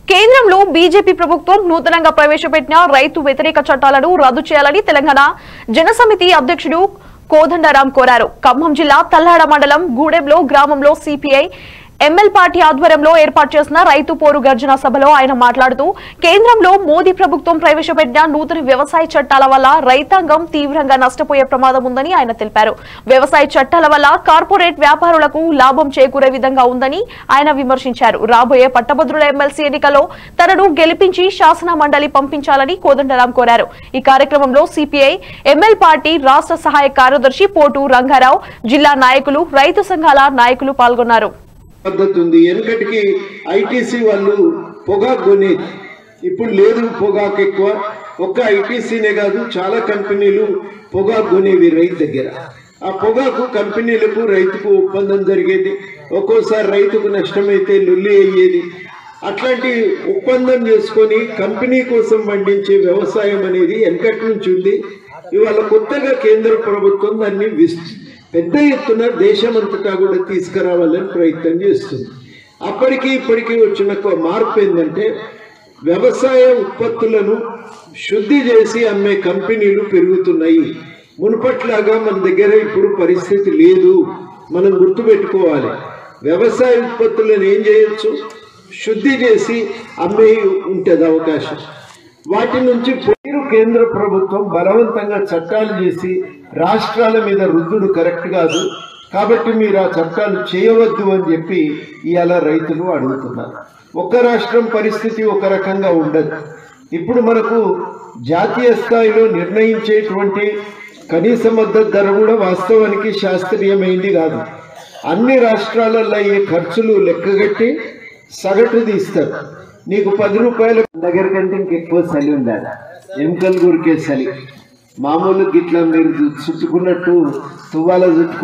కేంద్రంలో బీజేపీ ప్రభుత్వం నూతనంగా ప్రవేశపెట్టిన రైతు వ్యతిరేక చట్టాలను రద్దు చేయాలని తెలంగాణ జనసమితి అధ్యక్షుడు కోదండరాం కోరారు ఖమ్మం జిల్లా తల్లాడ మండలం గూడెంలో గ్రామంలో సిపిఐ ఎంఎల్ పార్టీ ఆధ్వర్యంలో ఏర్పాటు చేసిన రైతు పోరు గర్జన సభలో ఆయన మాట్లాడుతూ కేంద్రంలో మోదీ ప్రభుత్వం ప్రవేశపెట్టిన నూతన వ్యవసాయ చట్టాల వల్ల రైతాంగం తీవ్రంగా నష్టపోయే ప్రమాదం ఉందని ఆయన తెలిపారు వ్యవసాయ చట్టాల వల్ల కార్పొరేట్ వ్యాపారులకు లాభం చేకూరే విధంగా ఉందని ఆయన విమర్శించారు రాబోయే పట్టభద్రుల ఎమ్మెల్సీ ఎన్నికల్లో తనను గెలిపించి శాసన మండలి పంపించాలని కోదండరాం కోరారు ఈ కార్యక్రమంలో సిపిఐ ఎంఎల్ పార్టీ రాష్ట్ర సహాయ కార్యదర్శి పోటు రంగారావు జిల్లా నాయకులు రైతు సంఘాల నాయకులు పాల్గొన్నారు పద్ధతి ఉంది వెనకటికి ఐటీసీ వాళ్ళు పొగాకు కొనేది ఇప్పుడు లేదు పొగాకు ఎక్కువ ఒక్క ఐటీసీనే కాదు చాలా కంపెనీలు పొగాకు కొనేవి రైతు దగ్గర ఆ పొగాకు కంపెనీలకు రైతుకు ఒప్పందం జరిగేది ఒక్కోసారి రైతుకు నష్టమైతే లొల్లి అయ్యేది అట్లాంటి ఒప్పందం చేసుకొని కంపెనీ కోసం పండించే వ్యవసాయం అనేది వెనకటి నుంచి ఉంది ఇవాళ కొత్తగా కేంద్ర ప్రభుత్వం దాన్ని విస్ పెద్ద ఎత్తున దేశమంతటా కూడా తీసుకురావాలని ప్రయత్నం చేస్తుంది అప్పటికి ఇప్పటికీ వచ్చిన ఒక మార్పు ఏంటంటే వ్యవసాయ ఉత్పత్తులను శుద్ధి చేసి అమ్మే కంపెనీలు పెరుగుతున్నాయి మునుపట్లాగా మన దగ్గర ఇప్పుడు పరిస్థితి లేదు మనం గుర్తుపెట్టుకోవాలి వ్యవసాయ ఉత్పత్తులను ఏం చేయొచ్చు శుద్ధి చేసి అమ్మే ఉంటుంది అవకాశం వాటి నుంచి మీరు కేంద్ర ప్రభుత్వం బలవంతంగా చట్టాలు చేసి రాష్ట్రాల మీద రుద్దుడు కరెక్ట్ కాదు కాబట్టి మీరు ఆ చట్టాలు చేయవద్దు అని చెప్పి ఇవాళ రైతులు అడుగుతున్నారు ఒక రాష్ట్రం పరిస్థితి ఒక రకంగా ఉండదు ఇప్పుడు మనకు జాతీయ స్థాయిలో నిర్ణయించేటువంటి కనీస మద్దతు ధర కూడా వాస్తవానికి శాస్త్రీయమైంది కాదు అన్ని రాష్ట్రాలలో అయ్యే ఖర్చులు లెక్కగట్టి సగటు తీస్తారు నీకు పది రూపాయల దగ్గర కంటే ఇంకెక్కువ చలి ఉండాలి ఎముకలు గురికే చలి మామూలు గిట్ల మీరు చుట్టుకున్నట్టు తువ్వాల చుట్టుకు